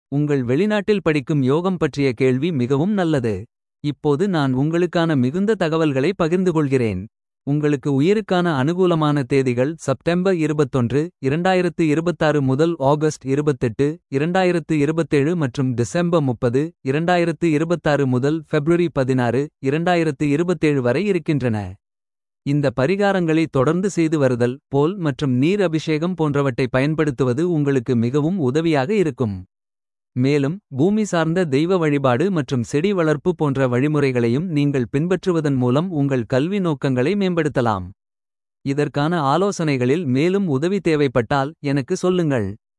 உங்கள் வெளிநாட்டில் படிக்கும் யோகம் பற்றிய கேள்வி மிகவும் நல்லது. இப்போது நான் உங்களுக்கான மிகுந்த தகவல்களை பகிர்ந்து கொள்கிறேன். உங்களுக்கு உயிருக்கான அனுகூலமான தேதிகள் செப்டம்பர் 21 2026 முதல் ஆகஸ்ட் 28 2027 மற்றும் டிசம்பர் 30 2026 முதல் பிப்ரவரி 16 2027 வரை இருக்கின்றன. இந்த பரிகாரங்களை தொடர்ந்து செய்து வருதல் போல் மற்றும் நீர் அபிஷேகம் போன்றவற்றை பயன்படுத்துவது உங்களுக்கு மிகவும் உதவியாக இருக்கும். மேலும் பூமி சார்ந்த தெய்வ வழிபாடு மற்றும் செடி வளர்ப்பு போன்ற வழிமுறைகளையும் நீங்கள் பின்பற்றுவதன் மூலம் உங்கள் கல்வி நோக்கங்களை மேம்படுத்தலாம். இதற்கான ஆலோசனைகளில் மேலும் உதவி தேவைப்பட்டால் எனக்கு சொல்லுங்கள்.